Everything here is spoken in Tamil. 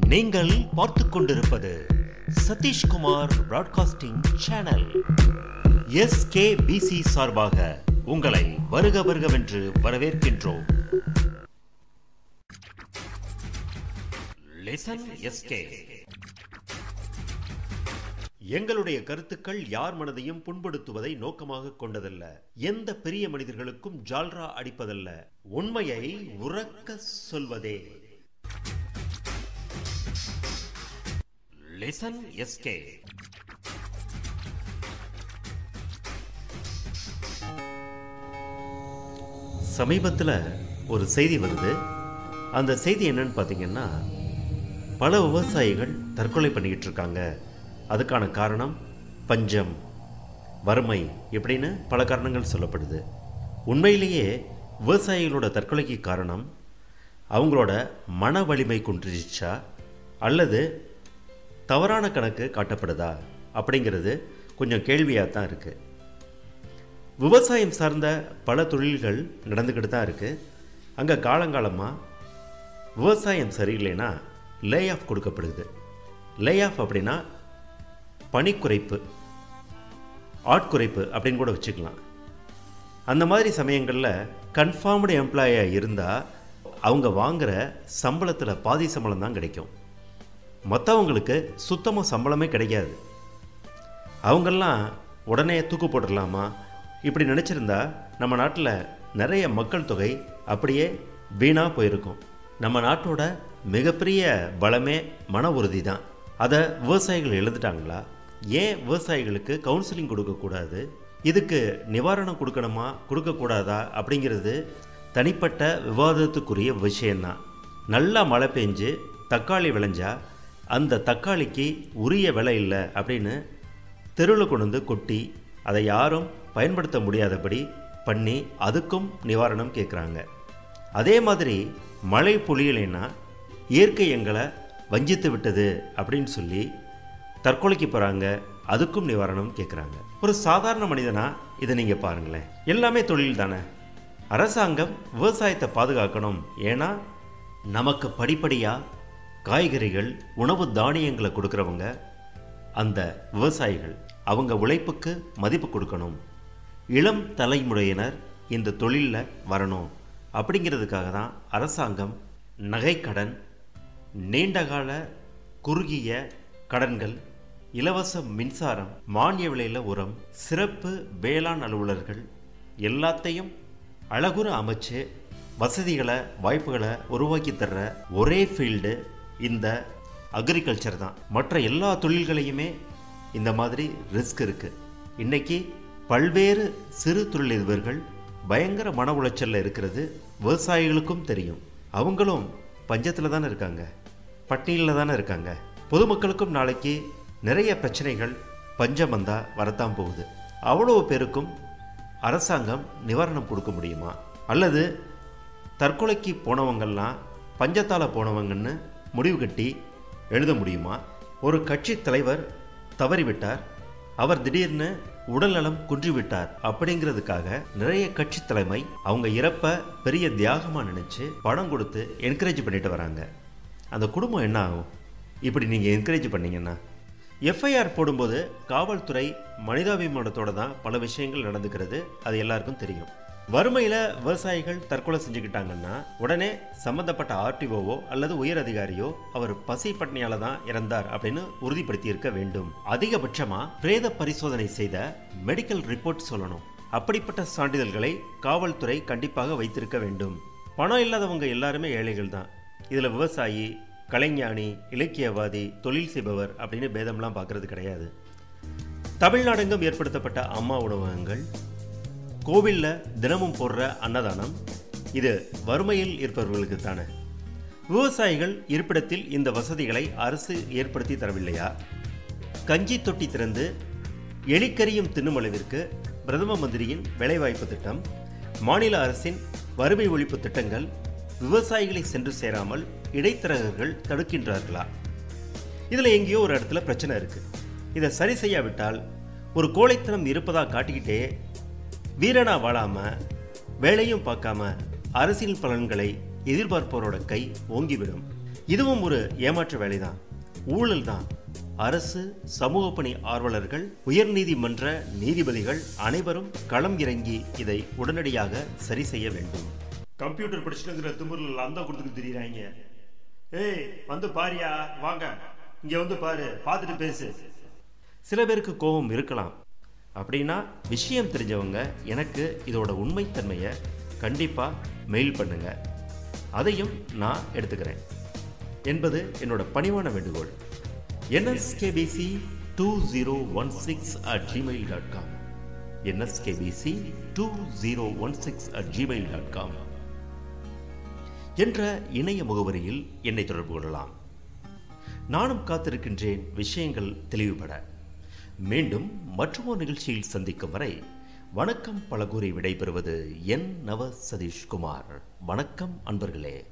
நீங்கள் பார்த்துக் கொண்டிருப்பது சதீஷ்குமார் பிராட்காஸ்டிங் சேனல் எஸ்கேபிசி சார்பாக உங்களை வருக வருகவென்று வரவேற்கின்றோம் லிசன் எஸ்கே எங்களுடைய கருத்துக்கள் யார் மனதையும் புண்படுத்துவதை நோக்கமாக கொண்டதல்ல எந்த பெரிய மனிதர்களுக்கும் ஜால்ரா அடிப்பதல்ல உண்மையை உறக்க சொல்வதே லிசன் எஸ்கே சமீபத்தில் ஒரு செய்தி வருது அந்த செய்தி என்னன்னு பார்த்தீங்கன்னா பல விவசாயிகள் தற்கொலை பண்ணிக்கிட்டு இருக்காங்க அதுக்கான காரணம் பஞ்சம் வறுமை இப்படின்னு பல காரணங்கள் சொல்லப்படுது உண்மையிலேயே விவசாயிகளோட தற்கொலைக்கு காரணம் அவங்களோட மன வலிமை குன்றிச்சா அல்லது தவறான கணக்கு காட்டப்படுதா அப்படிங்கிறது கொஞ்சம் கேள்வியாக தான் இருக்குது விவசாயம் சார்ந்த பல தொழில்கள் நடந்துக்கிட்டு தான் இருக்குது அங்கே காலங்காலமாக விவசாயம் சரியில்லைன்னா லே ஆஃப் கொடுக்கப்படுது லே ஆஃப் அப்படின்னா பணிக்குறைப்பு ஆட்குறைப்பு அப்படின்னு கூட வச்சுக்கலாம் அந்த மாதிரி சமயங்களில் கன்ஃபார்ம்டு எம்ப்ளாயாக இருந்தால் அவங்க வாங்குகிற சம்பளத்தில் பாதி சம்பளம் தான் கிடைக்கும் மற்றவங்களுக்கு சுத்தமாக சம்பளமே கிடைக்காது அவங்கெல்லாம் உடனே தூக்கு போட்டுடலாமா இப்படி நினச்சிருந்தா நம்ம நாட்டில் நிறைய மக்கள் தொகை அப்படியே வீணாக போயிருக்கும் நம்ம நாட்டோட மிகப்பெரிய பலமே மன உறுதி தான் அதை விவசாயிகள் எழுந்துட்டாங்களா ஏன் விவசாயிகளுக்கு கவுன்சிலிங் கொடுக்கக்கூடாது இதுக்கு நிவாரணம் கொடுக்கணுமா கொடுக்கக்கூடாதா அப்படிங்கிறது தனிப்பட்ட விவாதத்துக்குரிய விஷயந்தான் நல்லா மழை பெஞ்சு தக்காளி விளைஞ்சா அந்த தக்காளிக்கு உரிய விலை இல்லை அப்படின்னு தெருவில் கொண்டு வந்து கொட்டி அதை யாரும் பயன்படுத்த முடியாதபடி பண்ணி அதுக்கும் நிவாரணம் கேட்குறாங்க அதே மாதிரி மழை பொழியலைன்னா இயற்கை எங்களை வஞ்சித்து விட்டது அப்படின்னு சொல்லி தற்கொலைக்கு போகிறாங்க அதுக்கும் நிவாரணம் கேட்குறாங்க ஒரு சாதாரண மனிதனா இதை நீங்கள் பாருங்களேன் எல்லாமே தொழில் தானே அரசாங்கம் விவசாயத்தை பாதுகாக்கணும் ஏன்னா நமக்கு படிப்படியாக காய்கறிகள் உணவு தானியங்களை கொடுக்குறவங்க அந்த விவசாயிகள் அவங்க உழைப்புக்கு மதிப்பு கொடுக்கணும் இளம் தலைமுறையினர் இந்த தொழிலில் வரணும் அப்படிங்கிறதுக்காக தான் அரசாங்கம் நகைக்கடன் நீண்டகால குறுகிய கடன்கள் இலவச மின்சாரம் மானிய விலையில் உரம் சிறப்பு வேளாண் அலுவலர்கள் எல்லாத்தையும் அழகுற அமைச்சு வசதிகளை வாய்ப்புகளை உருவாக்கி தர்ற ஒரே ஃபீல்டு இந்த அக்ரிகல்ச்சர் தான் மற்ற எல்லா தொழில்களையுமே இந்த மாதிரி ரிஸ்க் இருக்குது இன்னைக்கு பல்வேறு சிறு தொழிலதிபர்கள் பயங்கர மன உளைச்சலில் இருக்கிறது விவசாயிகளுக்கும் தெரியும் அவங்களும் பஞ்சத்தில் தானே இருக்காங்க பட்டியலில் தானே இருக்காங்க பொதுமக்களுக்கும் நாளைக்கு நிறைய பிரச்சனைகள் பஞ்சம் வந்தால் வரத்தான் போகுது அவ்வளோ பேருக்கும் அரசாங்கம் நிவாரணம் கொடுக்க முடியுமா அல்லது தற்கொலைக்கு போனவங்கள்லாம் பஞ்சத்தால் போனவங்கன்னு முடிவு கட்டி எழுத முடியுமா ஒரு கட்சி தலைவர் தவறிவிட்டார் அவர் திடீர்னு உடல்நலம் குன்றிவிட்டார் அப்படிங்கிறதுக்காக நிறைய கட்சி தலைமை அவங்க இறப்ப பெரிய தியாகமாக நினச்சி பணம் கொடுத்து என்கரேஜ் பண்ணிட்டு வராங்க அந்த குடும்பம் என்ன ஆகும் இப்படி நீங்கள் என்கரேஜ் பண்ணீங்கன்னா எஃப்ஐஆர் போடும்போது காவல்துறை மனிதாபிமானத்தோட தான் பல விஷயங்கள் நடந்துக்கிறது அது எல்லாருக்கும் தெரியும் வறுமையில் விவசாயிகள் தற்கொலை செஞ்சுக்கிட்டாங்கன்னா உடனே சம்பந்தப்பட்ட ஆர்டிஓவோ அல்லது உயர் அதிகாரியோ அவர் பசி பட்னியால தான் இறந்தார் அப்படின்னு உறுதிப்படுத்தி இருக்க வேண்டும் அதிகபட்சமா பிரேத பரிசோதனை செய்த மெடிக்கல் ரிப்போர்ட் சொல்லணும் அப்படிப்பட்ட சான்றிதழ்களை காவல்துறை கண்டிப்பாக வைத்திருக்க வேண்டும் பணம் இல்லாதவங்க எல்லாருமே ஏழைகள் தான் இதில் விவசாயி கலைஞானி இலக்கியவாதி தொழில் செய்பவர் அப்படின்னு பேதம்லாம் பார்க்கறது கிடையாது தமிழ்நாடெங்கும் ஏற்படுத்தப்பட்ட அம்மா உணவகங்கள் கோவிலில் தினமும் போடுற அன்னதானம் இது வறுமையில் இருப்பவர்களுக்கு தானே விவசாயிகள் இருப்பிடத்தில் இந்த வசதிகளை அரசு ஏற்படுத்தி தரவில்லையா கஞ்சி தொட்டி திறந்து எலிக்கரியும் தின்னும் அளவிற்கு பிரதம மந்திரியின் வேலைவாய்ப்பு திட்டம் மாநில அரசின் வறுமை ஒழிப்பு திட்டங்கள் விவசாயிகளை சென்று சேராமல் இடைத்தரகர்கள் தடுக்கின்றார்களா இதில் எங்கேயோ ஒரு இடத்துல பிரச்சனை இருக்குது இதை சரி செய்யாவிட்டால் ஒரு கோழைத்தனம் இருப்பதாக காட்டிக்கிட்டே வீரனா வாழாம வேலையும் பார்க்காம அரசியல் பலன்களை எதிர்பார்ப்பவரோட கை ஓங்கிவிடும் இதுவும் ஒரு ஏமாற்று வேலைதான் ஊழல் தான் அரசு சமூக பணி ஆர்வலர்கள் உயர்நீதிமன்ற நீதிபதிகள் அனைவரும் களம் இறங்கி இதை உடனடியாக சரி செய்ய வேண்டும் கம்ப்யூட்டர் படிச்சுட்டுங்கிற திமுறில் லந்தா கொடுத்துட்டு திரியிறாங்க ஏய் வந்து பாரியா வாங்க இங்க வந்து பாரு பார்த்துட்டு பேசு சில பேருக்கு கோபம் இருக்கலாம் அப்படின்னா விஷயம் தெரிஞ்சவங்க எனக்கு இதோட உண்மைத்தன்மையை கண்டிப்பாக மெயில் பண்ணுங்க அதையும் நான் எடுத்துக்கிறேன் என்பது என்னோட பணிவான வேண்டுகோள் NSKPC two zero one six at Gmail dot com NSKPC two zero one six at Gmail dot com என்ற இணைய முகவரியில் என்னை தொடர்பு கொள்ளலாம் நானும் காத்திருக்கின்றேன் விஷயங்கள் தெளிவுபட மீண்டும் மற்றொரு நிகழ்ச்சியில் சந்திக்கும் வரை வணக்கம் பல கூறி விடைபெறுவது என் நவ சதீஷ்குமார் வணக்கம் அன்பர்களே